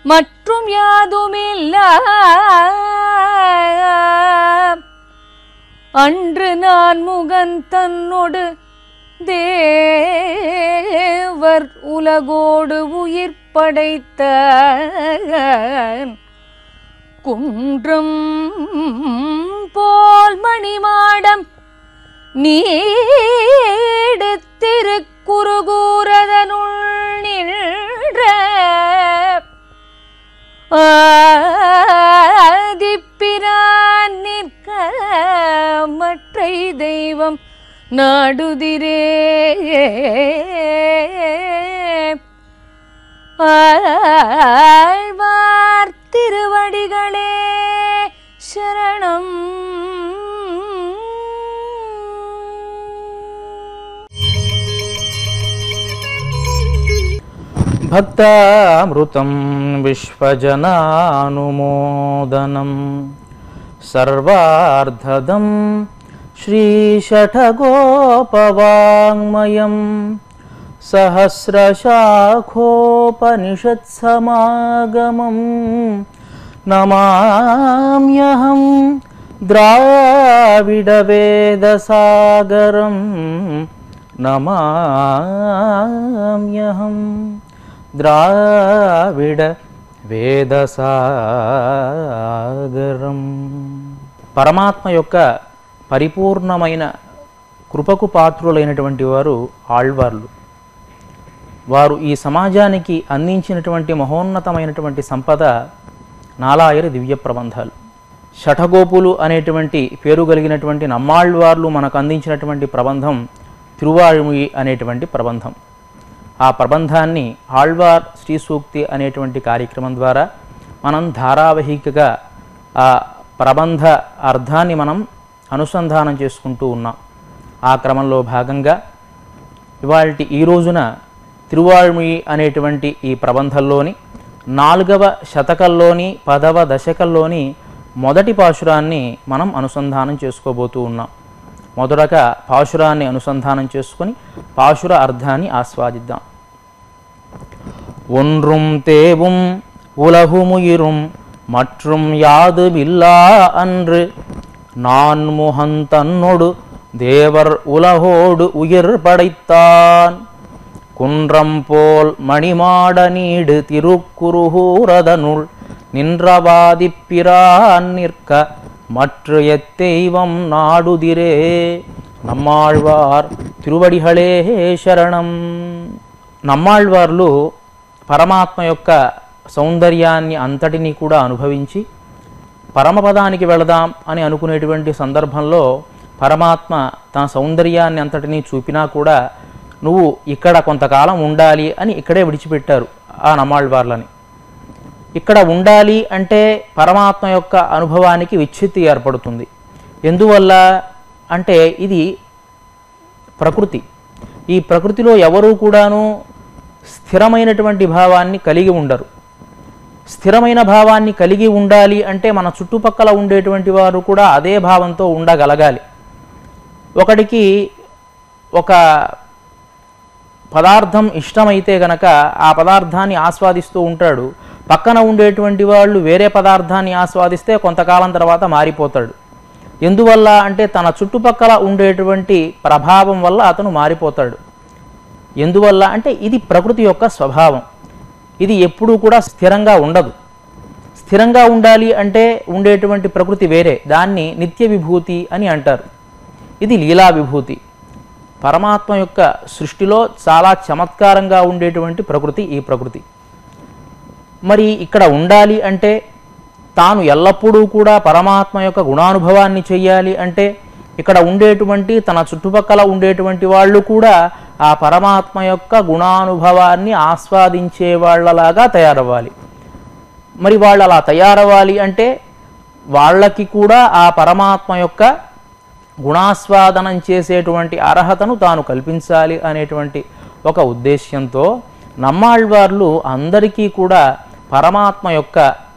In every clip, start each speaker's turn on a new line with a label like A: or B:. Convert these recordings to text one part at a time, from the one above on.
A: மற்றும் யாதுமில்ல அன்று நான் முகன் தன்னொடு தேவர் உலகோடு உயிர் படைத்த குன்றம் போல் மணிமாடம் நீடுத்திருக்குறுகூரதனுள் நின்ற ஆதிப்பிரான் நிற்க மற்றை தெய்வம் நாடுதிரே ஆழ்வார் திருவடிகளே சரணம்
B: భక్తామృతం విశ్వజనానుమోదనం సర్వార్ధదం శ్రీషఠగోపవాङ्మయం సహస్రశాఖోపనిషత్సమాగమం నమామ్యహం ద్రావిడవేదసాగరం నమామ్యహం ద్రావిడ వేదసాగరం పరమాత్మ యొక్క పరిపూర్ణమైన కృపకు పాత్రులైనటువంటి వారు ఆళ్వార్లు వారు ఈ సమాజానికి అందించినటువంటి మహోన్నతమైనటువంటి సంపద నాలాయరి దివ్య ప్రబంధాలు షఠగోపులు అనేటువంటి పేరు కలిగినటువంటి నమ్మాళ్వార్లు మనకు అందించినటువంటి ప్రబంధం తిరువాళ్ముయి అనేటువంటి ప్రబంధం ఆ ప్రబంధాన్ని ఆళ్వార్ శ్రీ సూక్తి అనేటువంటి కార్యక్రమం ద్వారా మనం ధారావాహికగా ఆ ప్రబంధ అర్థాన్ని మనం అనుసంధానం చేసుకుంటూ ఉన్నాం ఆ క్రమంలో భాగంగా ఇవాళ ఈ రోజున తిరువాళ్ముయి అనేటువంటి ఈ ప్రబంధంలోని నాలుగవ శతకంలోని పదవ దశకంలోని మొదటి పాశురాన్ని మనం అనుసంధానం చేసుకోబోతూ ఉన్నాం మొదటగా పాశురాన్ని అనుసంధానం చేసుకొని పాశుర అర్థాన్ని ఆస్వాదిద్దాం ஒன்றும் தேவும் உலகுமுயிரும் மற்றும் யாதுமில்லா அன்று நான் முகந்தன்னொடு தேவர் உலகோடு உயிர் படைத்தான் குன்றம் போல் மணிமாட நீடு திருக்குருகூரதனுள் நின்றவாதிப்பிரான் நிற்க மற்ற எத்தெய்வம் நாடுதிரே நம்மாழ்வார் తిరువడిహళే శరణం నమ్మాళ్వార్లు పరమాత్మ యొక్క సౌందర్యాన్ని అంతటినీ కూడా అనుభవించి పరమపదానికి వెళదాం అని అనుకునేటువంటి సందర్భంలో పరమాత్మ తన సౌందర్యాన్ని అంతటినీ చూపినా కూడా నువ్వు ఇక్కడ కొంతకాలం ఉండాలి అని ఇక్కడే విడిచిపెట్టారు ఆ నమ్మాళ్వార్లని ఇక్కడ ఉండాలి అంటే పరమాత్మ యొక్క అనుభవానికి విచ్ఛిత్తి ఏర్పడుతుంది ఎందువల్ల అంటే ఇది ప్రకృతి ఈ ప్రకృతిలో ఎవరూ కూడాను స్థిరమైనటువంటి భావాన్ని కలిగి ఉండరు స్థిరమైన భావాన్ని కలిగి ఉండాలి అంటే మన చుట్టుపక్కల ఉండేటువంటి వారు కూడా అదే భావంతో ఉండగలగాలి ఒకడికి ఒక పదార్థం ఇష్టమైతే గనక ఆ పదార్థాన్ని ఆస్వాదిస్తూ ఉంటాడు పక్కన ఉండేటువంటి వాళ్ళు వేరే పదార్థాన్ని ఆస్వాదిస్తే కొంతకాలం తర్వాత మారిపోతాడు ఎందువల్ల అంటే తన చుట్టుపక్కల ఉండేటువంటి ప్రభావం వల్ల అతను మారిపోతాడు ఎందువల్ల అంటే ఇది ప్రకృతి యొక్క స్వభావం ఇది ఎప్పుడూ కూడా స్థిరంగా ఉండదు స్థిరంగా ఉండాలి అంటే ఉండేటువంటి ప్రకృతి వేరే దాన్ని నిత్య విభూతి అని అంటారు ఇది లీలా విభూతి పరమాత్మ యొక్క సృష్టిలో చాలా చమత్కారంగా ఉండేటువంటి ప్రకృతి ఈ ప్రకృతి మరి ఇక్కడ ఉండాలి అంటే తాను ఎల్లప్పుడూ కూడా పరమాత్మ యొక్క గుణానుభవాన్ని చెయ్యాలి అంటే ఇక్కడ ఉండేటువంటి తన చుట్టుపక్కల ఉండేటువంటి వాళ్ళు కూడా ఆ పరమాత్మ యొక్క గుణానుభవాన్ని ఆస్వాదించే వాళ్ళలాగా తయారవ్వాలి మరి వాళ్ళు అలా తయారవ్వాలి అంటే వాళ్ళకి కూడా ఆ పరమాత్మ యొక్క గుణాస్వాదనం చేసేటువంటి అర్హతను తాను కల్పించాలి అనేటువంటి ఒక ఉద్దేశ్యంతో నమ్మాళ్వార్లు అందరికీ కూడా పరమాత్మ యొక్క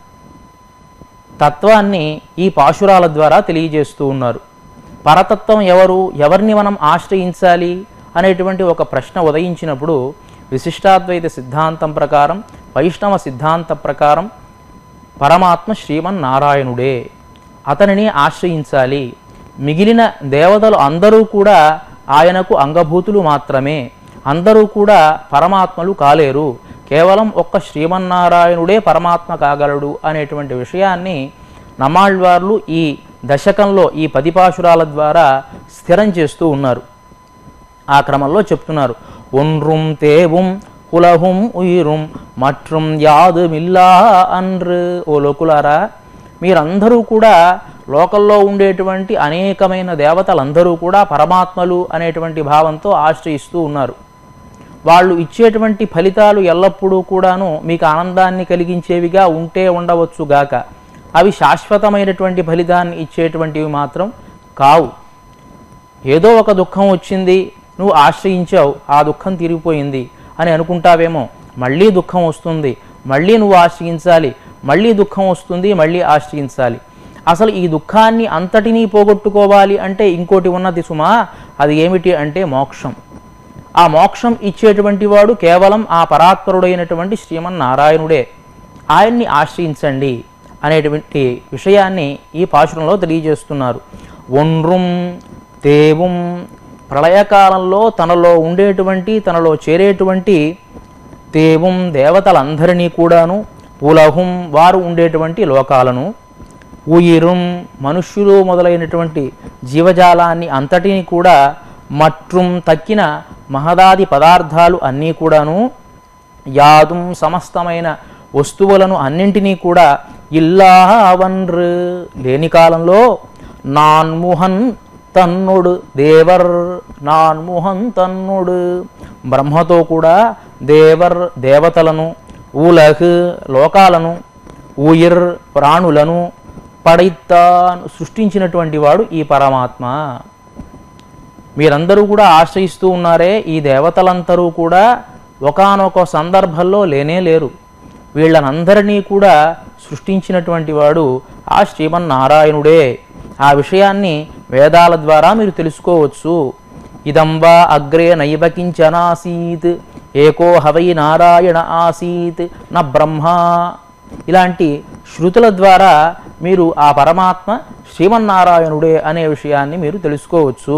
B: తత్వాన్ని ఈ పాశురాల ద్వారా తెలియజేస్తూ ఉన్నారు పరతత్వం ఎవరు ఎవరిని మనం ఆశ్రయించాలి అనేటువంటి ఒక ప్రశ్న ఉదయించినప్పుడు విశిష్టాద్వైత సిద్ధాంతం ప్రకారం వైష్ణవ సిద్ధాంత ప్రకారం పరమాత్మ శ్రీమన్నారాయణుడే అతనిని ఆశ్రయించాలి మిగిలిన దేవతలు అందరూ కూడా ఆయనకు అంగభూతులు మాత్రమే అందరూ కూడా పరమాత్మలు కాలేరు కేవలం ఒక్క శ్రీమన్నారాయణుడే పరమాత్మ కాగలడు అనేటువంటి విషయాన్ని నమాళ్వార్లు ఈ దశకంలో ఈ పదిపాశురాల ద్వారా స్థిరం చేస్తూ ఉన్నారు ఆ క్రమంలో చెప్తున్నారు ఒన్రుం తేவும் కులహుం ఉయిరుం మట్రుం యాదు మిల్లా అన్రు ఓ లోకులారా మీరందరూ కూడా లోకల్లో ఉండేటువంటి అనేకమైన దేవతలందరూ కూడా పరమాత్మలు అనేటువంటి భావంతో ఆశ్రయిస్తూ ఉన్నారు వాళ్ళు ఇచ్చేటువంటి ఫలితాలు ఎల్లప్పుడూ కూడాను మీకు ఆనందాన్ని కలిగించేవిగా ఉంటే ఉండవచ్చు గాక అవి శాశ్వతమైనటువంటి ఫలితాన్ని ఇచ్చేటువంటివి మాత్రం కావు ఏదో ఒక దుఃఖం వచ్చింది నువ్వు ఆశ్రయించావు ఆ దుఃఖం తిరిగిపోయింది అని అనుకుంటావేమో మళ్ళీ దుఃఖం వస్తుంది మళ్ళీ నువ్వు ఆశ్రయించాలి మళ్ళీ దుఃఖం వస్తుంది మళ్ళీ ఆశ్రయించాలి అసలు ఈ దుఃఖాన్ని అంతటినీ పోగొట్టుకోవాలి అంటే ఇంకోటి ఉన్నది సుమా అది ఏమిటి అంటే మోక్షం ఆ మోక్షం ఇచ్చేటువంటి వాడు కేవలం ఆ పరాత్పరుడైనటువంటి శ్రీమన్నారాయణుడే ఆయన్ని ఆశ్రయించండి అనేటువంటి విషయాన్ని ఈ పాశురంలో తెలియజేస్తున్నారు ఒన్రుం తేவும் ప్రళయకాలంలో తనలో ఉండేటువంటి తనలో చేరేటువంటి తేవం దేవతలందరినీ కూడాను ఉలహుం వారు ఉండేటువంటి లోకాలను ఉయిరుం మనుష్యులు మొదలైనటువంటి జీవజాలాన్ని అంతటిని కూడా మట్రుం తక్కిన మహదాది పదార్థాలు అన్నీ కూడాను యాదుం సమస్తమైన వస్తువులను అన్నింటినీ కూడా ఇల్లావన్రు లేని కాలంలో నాన్ముహన్ తన్నుడు దేవర్ నాన్ముహన్ తన్నుడు బ్రహ్మతో కూడా దేవర్ దేవతలను ఊలహ్ లోకాలను ఊయిర్ ప్రాణులను పడైత్తాన్ సృష్టించినటువంటి వాడు ఈ పరమాత్మ మీరందరూ కూడా ఆశ్రయిస్తూ ఉన్నారే ఈ దేవతలందరూ కూడా ఒకానొక సందర్భంలో లేనే లేరు వీళ్ళనందరినీ కూడా సృష్టించినటువంటి వాడు ఆ శ్రీమన్నారాయణుడే ఆ విషయాన్ని వేదాల ద్వారా మీరు తెలుసుకోవచ్చు ఇదంబా అగ్రే నైవ కించనాసీత్ ఏకో హవై నారాయణ ఆసీత్ న బ్రహ్మ ఇలాంటి శృతుల ద్వారా మీరు ఆ పరమాత్మ శ్రీమన్నారాయణుడే అనే విషయాన్ని మీరు తెలుసుకోవచ్చు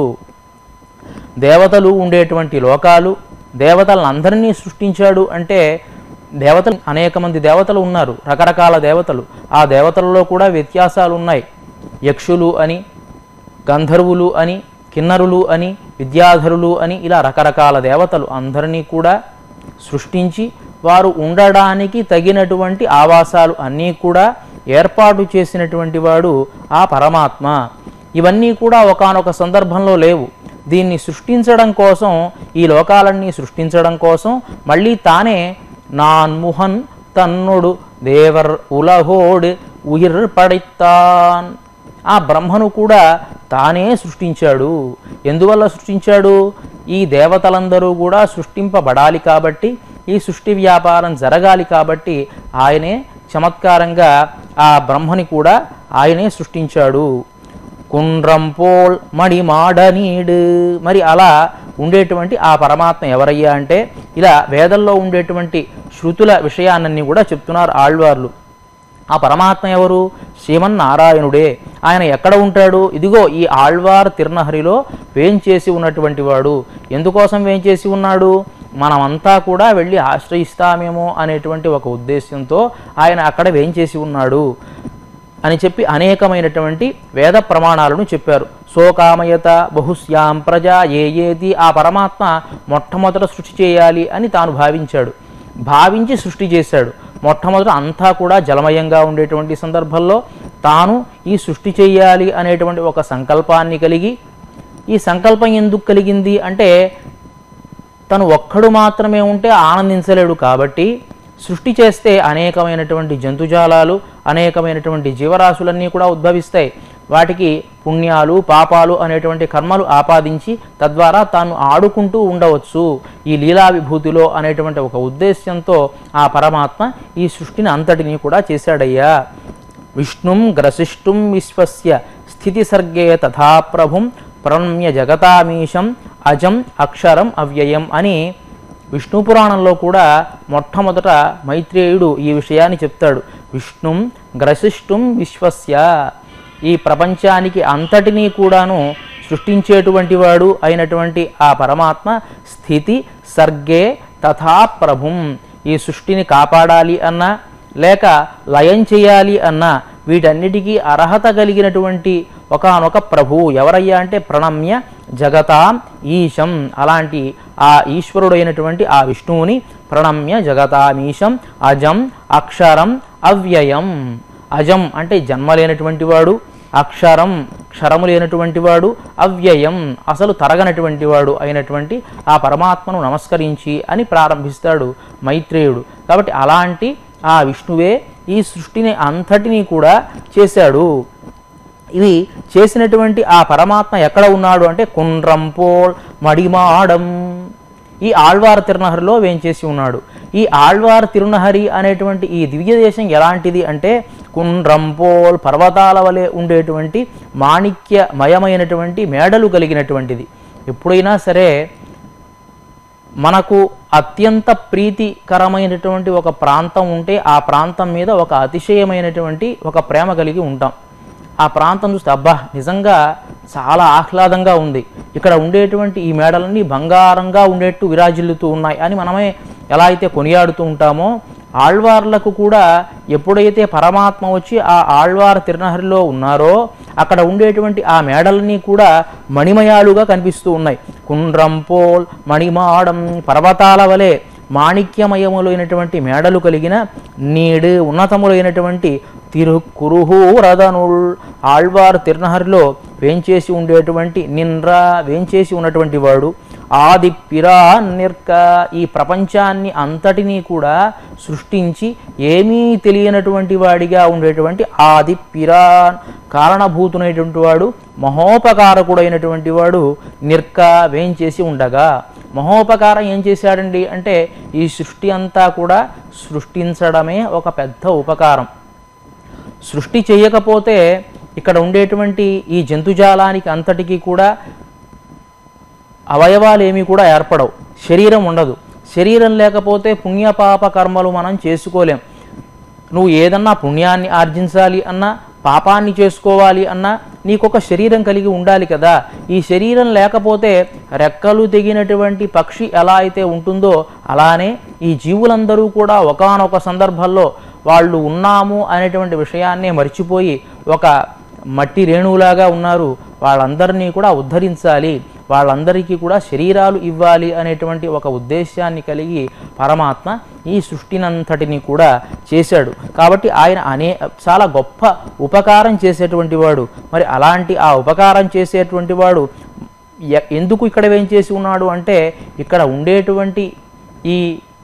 B: దేవతలు ఉండేటువంటి లోకాలు దేవతలందరినీ సృష్టించాడు అంటే దేవతలు అనేక మంది దేవతలు ఉన్నారు రకరకాల దేవతలు ఆ దేవతలలో కూడా వ్యత్యాసాలు ఉన్నాయి యక్షులు అని గంధర్వులు అని కిన్నరులు అని విద్యాధరులు అని ఇలా రకరకాల దేవతలు అందరినీ కూడా సృష్టించి వారు ఉండడానికి తగినటువంటి ఆవాసాలు అన్నీ కూడా ఏర్పాటు చేసినటువంటి వాడు ఆ పరమాత్మ ఇవన్నీ కూడా ఒకానొక సందర్భంలో లేవు దీన్ని సృష్టించడం కోసం ఈ లోకాలన్నీ సృష్టించడం కోసం మళ్ళీ తానే నాన్ముహన్ తన్నుడు దేవర్ ఉలహోడ్ ఉయిర్ పడిత్తాన్ ఆ బ్రహ్మను కూడా తానే సృష్టించాడు ఎందువల్ల సృష్టించాడు ఈ దేవతలందరూ కూడా సృష్టింపబడాలి కాబట్టి ఈ సృష్టి వ్యాపారం జరగాలి కాబట్టి ఆయనే చమత్కారంగా ఆ బ్రహ్మని కూడా ఆయనే సృష్టించాడు కుండ్రంపోల్ మడి మాడనీడు మరి అలా ఉండేటువంటి ఆ పరమాత్మ ఎవరయ్యా అంటే ఇలా వేదంలో ఉండేటువంటి శృతుల విషయాన్ని కూడా చెప్తున్నారు ఆళ్వార్లు ఆ పరమాత్మ ఎవరు శ్రీమన్నారాయణుడే ఆయన ఎక్కడ ఉంటాడు ఇదిగో ఈ ఆళ్వార్ తిరునహరిలో వేంచేసి ఉన్నటువంటి వాడు ఎందుకోసం వేంచేసి ఉన్నాడు మనమంతా కూడా వెళ్ళి ఆశ్రయిస్తామేమో అనేటువంటి ఒక ఉద్దేశంతో ఆయన అక్కడ వేంచేసి ఉన్నాడు అని చెప్పి అనేకమైనటువంటి వేద ప్రమాణాలను చెప్పారు సోకామయత బహుశ్యాం ప్రజ ఏ ఏది ఆ పరమాత్మ మొట్టమొదట సృష్టి చేయాలి అని తాను భావించాడు భావించి సృష్టి చేశాడు మొట్టమొదట అంతా కూడా జలమయంగా ఉండేటువంటి సందర్భంలో తాను ఈ సృష్టి చేయాలి అనేటువంటి ఒక సంకల్పాన్ని కలిగి ఈ సంకల్పం ఎందుకు కలిగింది అంటే తను ఒక్కడు మాత్రమే ఉంటే ఆనందించలేడు కాబట్టి సృష్టి చేస్తే అనేకమైనటువంటి జంతుజాలాలు అనేకమైనటువంటి జీవరాశులన్నీ కూడా ఉద్భవిస్తాయి వాటికి పుణ్యాలు పాపాలు అనేటువంటి కర్మలు ఆపాదించి తద్వారా తాను ఆడుకుంటూ ఉండవచ్చు ఈ లీలా విభూతిలో అనేటువంటి ఒక ఉద్దేశ్యంతో ఆ పరమాత్మ ఈ సృష్టిని అంతటినీ కూడా చేశాడయ్యా విష్ణుం గ్రసిష్టుం విశ్వస్య స్థితి సర్గే తథా ప్రభుం ప్రణమ్య జగతామీశం అజం అక్షరం అవ్యయం అని విష్ణు పురాణంలో కూడా మొట్టమొదట మైత్రేయుడు ఈ విషయాన్ని చెప్తాడు విష్ణుం గ్రసిష్ఠుం విశ్వస్య ఈ ప్రపంచానికి అంతటినీ కూడాను సృష్టించేటువంటి వాడు అయినటువంటి ఆ పరమాత్మ స్థితి సర్గే తథా ప్రభుం ఈ సృష్టిని కాపాడాలి అన్నా లేక లయం చేయాలి అన్నా వీటన్నిటికీ అర్హత కలిగినటువంటి ఒకానొక ప్రభువు ఎవరయ్యా అంటే ప్రణమ్య జగతాం ఈశం అలాంటి ఆ ఈశ్వరుడైనటువంటి ఆ విష్ణువుని ప్రణమ్య జగతామీశం అజం అక్షరం అవ్యయం అజం అంటే జన్మ లేనటువంటి వాడు అక్షరం క్షరము లేనటువంటి వాడు అవ్యయం అసలు తరగనటువంటి వాడు అయినటువంటి ఆ పరమాత్మను నమస్కరించి అని ప్రారంభిస్తాడు మైత్రేయుడు కాబట్టి అలాంటి ఆ విష్ణువే ఈ సృష్టిని అంతటినీ కూడా చేశాడు ఇవి చేసినటువంటి ఆ పరమాత్మ ఎక్కడ ఉన్నాడు అంటే కుండ్రంపోల్ మడిమాడం ఈ ఆళ్వార్ తిరునహరిలో వేంచేసి ఉన్నాడు ఈ ఆళ్వార్ తిరునహరి అనేటువంటి ఈ దివ్య దేశం ఎలాంటిది అంటే కుండ్రంపోల్ పర్వతాల వలె ఉండేటువంటి మాణిక్యమయమైనటువంటి మేడలు కలిగినటువంటిది ఎప్పుడైనా సరే మనకు అత్యంత ప్రీతికరమైనటువంటి ఒక ప్రాంతం ఉంటే ఆ ప్రాంతం మీద ఒక అతిశయమైనటువంటి ఒక ప్రేమ కలిగి ఉంటాం ఆ ప్రాంతం చూస్తే అబ్బా నిజంగా చాలా ఆహ్లాదంగా ఉంది ఇక్కడ ఉండేటువంటి ఈ మేడలన్నీ బంగారంగా ఉండేట్టు విరాజిల్లుతూ ఉన్నాయి అని మనమే ఎలా అయితే కొనియాడుతూ ఉంటామో ఆళ్వార్లకు కూడా ఎప్పుడైతే పరమాత్మ వచ్చి ఆ ఆళ్వార్ తిరునహరిలో ఉన్నారో అక్కడ ఉండేటువంటి ఆ మేడలన్నీ కూడా మణిమయాలుగా కనిపిస్తూ ఉన్నాయి కుండ్రంపోల్ మణిమాడం పర్వతాల వలె మాణిక్యమయములైనటువంటి మేడలు కలిగిన నీడు ఉన్నతములైనటువంటి తిరుకురుహూరదనుల్ ఆళ్వార్ తిరునహరిలో వేంచేసి ఉండేటువంటి నిన్రా వేంచేసి ఉన్నటువంటి వాడు ఆది పిరాన్ నిర్క ఈ ప్రపంచాన్ని అంతటినీ కూడా సృష్టించి ఏమీ తెలియనటువంటి వాడిగా ఉండేటువంటి ఆది పిరాన్ కారణభూతునైనటువంటి వాడు మహోపకారకుడైనటువంటి వాడు నిర్క వేంచేసి ఉండగా మహోపకారం ఏం చేశాడండి అంటే ఈ సృష్టి అంతా కూడా సృష్టించడమే ఒక పెద్ద ఉపకారం సృష్టి చేయకపోతే ఇక్కడ ఉండేటువంటి ఈ జంతుజాలానికి అంతటికీ కూడా అవయవాలు ఏమీ కూడా ఏర్పడవు శరీరం ఉండదు శరీరం లేకపోతే పుణ్యపాప కర్మలు మనం చేసుకోలేం నువ్వు ఏదన్నా పుణ్యాన్ని ఆర్జించాలి అన్నా పాపాన్ని చేసుకోవాలి అన్నా నీకొక శరీరం కలిగి ఉండాలి కదా ఈ శరీరం లేకపోతే రెక్కలు తెగినటువంటి పక్షి ఎలా అయితే ఉంటుందో అలానే ఈ జీవులందరూ కూడా ఒకానొక సందర్భంలో వాళ్ళు ఉన్నాము అనేటువంటి విషయాన్నే మర్చిపోయి ఒక మట్టి రేణువులాగా ఉన్నారు వాళ్ళందరినీ కూడా ఉద్ధరించాలి వాళ్ళందరికీ కూడా శరీరాలు ఇవ్వాలి అనేటువంటి ఒక ఉద్దేశాన్ని కలిగి పరమాత్మ ఈ సృష్టినంతటిని కూడా చేశాడు కాబట్టి ఆయన అనే చాలా గొప్ప ఉపకారం చేసేటువంటి వాడు మరి అలాంటి ఆ ఉపకారం చేసేటువంటి వాడు ఎ- ఎందుకు ఇక్కడ ఏం చేసి ఉన్నాడు అంటే ఇక్కడ ఉండేటువంటి ఈ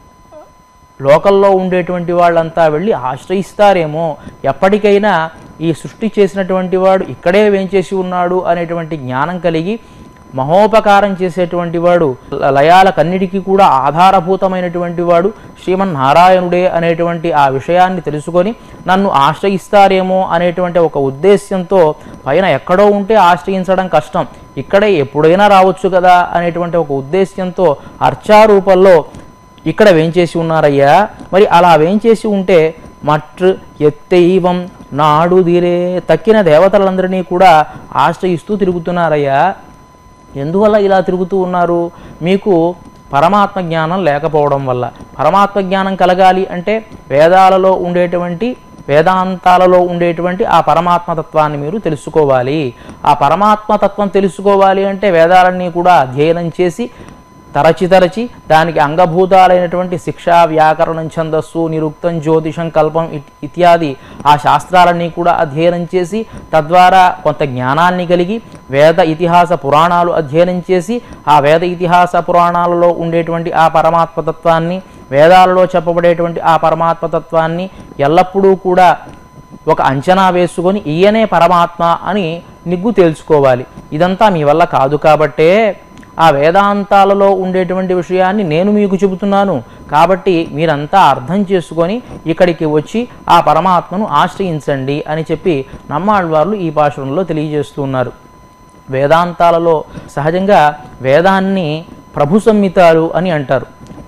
B: లోకల్లో ఉండేటువంటి వాళ్ళంతా వెళ్ళి ఆశ్రయిస్తారేమో ఎప్పటికైనా ఈ సృష్టి చేసినటువంటి వాడు ఇక్కడే వేంచేసి ఉన్నాడు అనేటువంటి జ్ఞానం కలిగి మహోపకారం చేసేటువంటి వాడు ల- లయాలకన్నిటికీ కూడా ఆధారభూతమైనటువంటి వాడు శ్రీమన్నారాయణుడే అనేటువంటి ఆ విషయాన్ని తెలుసుకొని నన్ను ఆశ్రయిస్తారేమో అనేటువంటి ఒక ఉద్దేశ్యంతో పైన ఎక్కడో ఉంటే ఆశ్రయించడం కష్టం ఇక్కడే ఎప్పుడైనా రావచ్చు కదా అనేటువంటి ఒక ఉద్దేశ్యంతో అర్చారూపంలో ఇక్కడ వేంచేసి ఉన్నారయ్యా మరి అలా వేంచేసి ఉంటే మట్టు ఎత్తైవం నాడు దిరే తక్కిన దేవతలందరినీ కూడా ఆశ్రయిస్తూ తిరుగుతున్నారయ్యా ఎందువల్ల ఇలా తిరుగుతూ ఉన్నారు మీకు పరమాత్మ జ్ఞానం లేకపోవడం వల్ల పరమాత్మ జ్ఞానం కలగాలి అంటే వేదాలలో ఉండేటువంటి వేదాంతాలలో ఉండేటువంటి ఆ పరమాత్మ తత్వాన్ని మీరు తెలుసుకోవాలి ఆ పరమాత్మ తత్వం తెలుసుకోవాలి అంటే వేదాలన్నీ కూడా అధ్యయనం చేసి తరచి తరచి దానికి అంగభూతాలైనటువంటి శిక్ష వ్యాకరణం ఛందస్సు నిరుక్తం జ్యోతిషం కల్పం ఇట్- ఇత్యాది ఆ శాస్త్రాలన్నీ కూడా అధ్యయనం చేసి తద్వారా కొంత జ్ఞానాన్ని కలిగి వేద ఇతిహాస పురాణాలు అధ్యయనం చేసి ఆ వేద ఇతిహాస పురాణాలలో ఉండేటువంటి ఆ పరమాత్మతత్వాన్ని వేదాలలో చెప్పబడేటువంటి ఆ పరమాత్మతత్వాన్ని ఎల్లప్పుడూ కూడా ఒక అంచనా వేసుకొని ఈయనే పరమాత్మ అని నిగ్గు తేల్చుకోవాలి ఇదంతా మీ వల్ల కాదు కాబట్టే ఆ వేదాంతాలలో ఉండేటువంటి విషయాన్ని నేను మీకు చెబుతున్నాను కాబట్టి మీరంతా అర్థం చేసుకొని ఇక్కడికి వచ్చి ఆ పరమాత్మను ఆశ్రయించండి అని చెప్పి నమ్మాళ్ళవార్లు ఈ భాషణలో తెలియజేస్తూ ఉన్నారు వేదాంతాలలో సహజంగా వేదాన్ని ప్రభు సంహితాలు అని అంటారు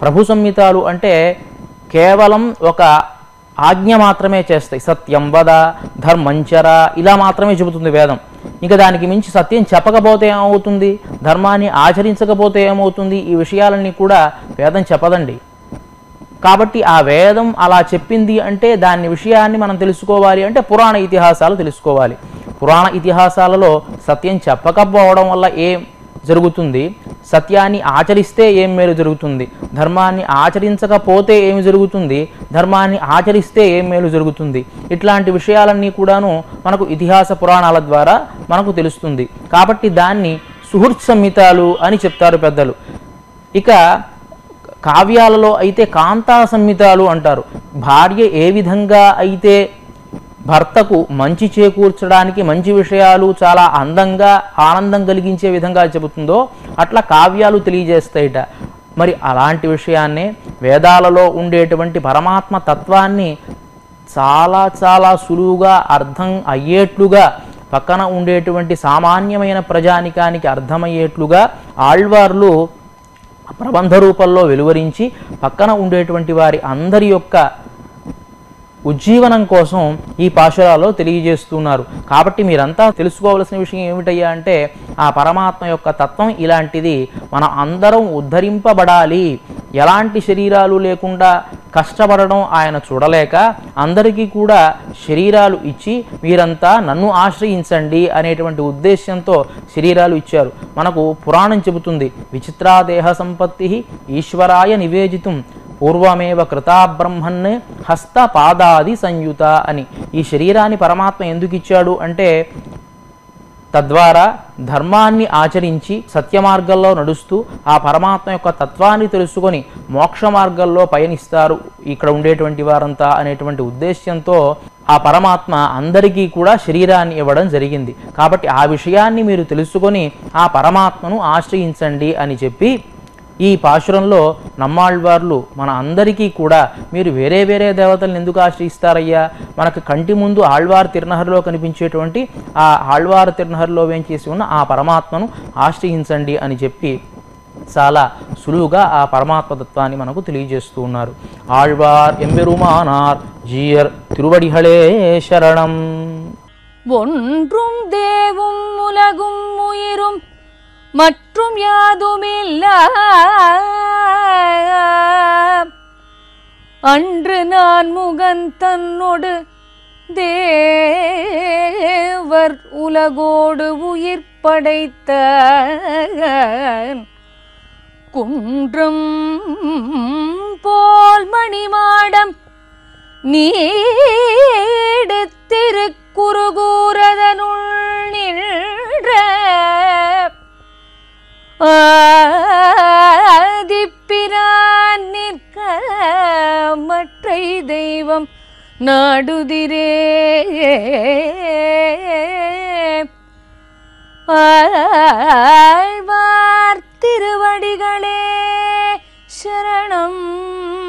B: ప్రభు సంహితాలు అంటే కేవలం ఒక ఆజ్ఞ మాత్రమే చేస్తాయి సత్యం వద ధర్మంచర ఇలా మాత్రమే చెబుతుంది వేదం ఇంకా దానికి మించి సత్యం చెప్పకపోతే ఏమవుతుంది ధర్మాన్ని ఆచరించకపోతే ఏమవుతుంది ఈ విషయాలన్నీ కూడా వేదం చెప్పదండి కాబట్టి ఆ వేదం అలా చెప్పింది అంటే దాని విషయాన్ని మనం తెలుసుకోవాలి అంటే పురాణ ఇతిహాసాలు తెలుసుకోవాలి పురాణ ఇతిహాసాలలో సత్యం చెప్పకపోవడం వల్ల ఏం జరుగుతుంది సత్యాన్ని ఆచరిస్తే ఏం మేలు జరుగుతుంది ధర్మాన్ని ఆచరించకపోతే ఏమి జరుగుతుంది ధర్మాన్ని ఆచరిస్తే ఏం మేలు జరుగుతుంది ఇట్లాంటి విషయాలన్నీ కూడాను మనకు ఇతిహాస పురాణాల ద్వారా మనకు తెలుస్తుంది కాబట్టి దాన్ని సుహృత్ సంహితాలు అని చెప్తారు పెద్దలు ఇక కావ్యాలలో అయితే కాంతా సంహితాలు అంటారు భార్య ఏ విధంగా అయితే భర్తకు మంచి చేకూర్చడానికి మంచి విషయాలు చాలా అందంగా ఆనందం కలిగించే విధంగా చెబుతుందో అట్లా కావ్యాలు తెలియజేస్తాయిట మరి అలాంటి విషయాన్నే వేదాలలో ఉండేటువంటి పరమాత్మ తత్వాన్ని చాలా చాలా సులువుగా అర్థం అయ్యేట్లుగా పక్కన ఉండేటువంటి సామాన్యమైన ప్రజానికానికి అర్థమయ్యేట్లుగా ఆళ్వార్లు ప్రబంధ రూపంలో వెలువరించి పక్కన ఉండేటువంటి వారి అందరి యొక్క ఉజ్జీవనం కోసం ఈ పాశురాల్లో తెలియజేస్తున్నారు కాబట్టి మీరంతా తెలుసుకోవలసిన విషయం ఏమిటయ్యా అంటే ఆ పరమాత్మ యొక్క తత్వం ఇలాంటిది మనం అందరం ఉద్ధరింపబడాలి ఎలాంటి శరీరాలు లేకుండా కష్టపడడం ఆయన చూడలేక అందరికీ కూడా శరీరాలు ఇచ్చి మీరంతా నన్ను ఆశ్రయించండి అనేటువంటి ఉద్దేశ్యంతో శరీరాలు ఇచ్చారు మనకు పురాణం చెబుతుంది విచిత్రాదేహ సంపత్తి ఈశ్వరాయ నివేదితం పూర్వమేవ కృతా బ్రహ్మన్ హస్త పాదాది సంయుత అని ఈ శరీరాన్ని పరమాత్మ ఎందుకు ఇచ్చాడు అంటే తద్వారా ధర్మాన్ని ఆచరించి సత్య మార్గంలో నడుస్తూ ఆ పరమాత్మ యొక్క తత్వాన్ని తెలుసుకొని మోక్ష మార్గంలో పయనిస్తారు ఇక్కడ ఉండేటువంటి వారంతా అనేటువంటి ఉద్దేశ్యంతో ఆ పరమాత్మ అందరికీ కూడా శరీరాన్ని ఇవ్వడం జరిగింది కాబట్టి ఆ విషయాన్ని మీరు తెలుసుకొని ఆ పరమాత్మను ఆశ్రయించండి అని చెప్పి ఈ పాశురంలో నమ్మాళ్వార్లు మన అందరికీ కూడా మీరు వేరే వేరే దేవతలను ఎందుకు ఆశ్రయిస్తారయ్యా మనకు కంటి ముందు ఆళ్వార్ తిరునహరిలో కనిపించేటువంటి ఆ ఆళ్వార్ తిరునహరిలో వేంచేసి ఉన్న ఆ పరమాత్మను ఆశ్రయించండి అని చెప్పి చాలా సులువుగా ఆ పరమాత్మ తత్వాన్ని మనకు తెలియజేస్తూ ఉన్నారు ఆళ్వార్ ఎంబెరుమానార్ జీయర్ తిరువడిహళే శరణం
A: ஒன்றும் தேவும் உலகும் உயிரும் மற்றும் யாதுமில்ல அன்று நான் முகன் தன்னொடு தேவர் உலகோடு உயிர் படைத்த குன்றம் போல் மணிமாடம் நீடு திருக்குறுகூரதனுள் நின்ற ஆதிப்பிரான் நிற்க மற்றை தெய்வம் நாடுதிரே ஆழ்வார் திருவடிகளே சரணம்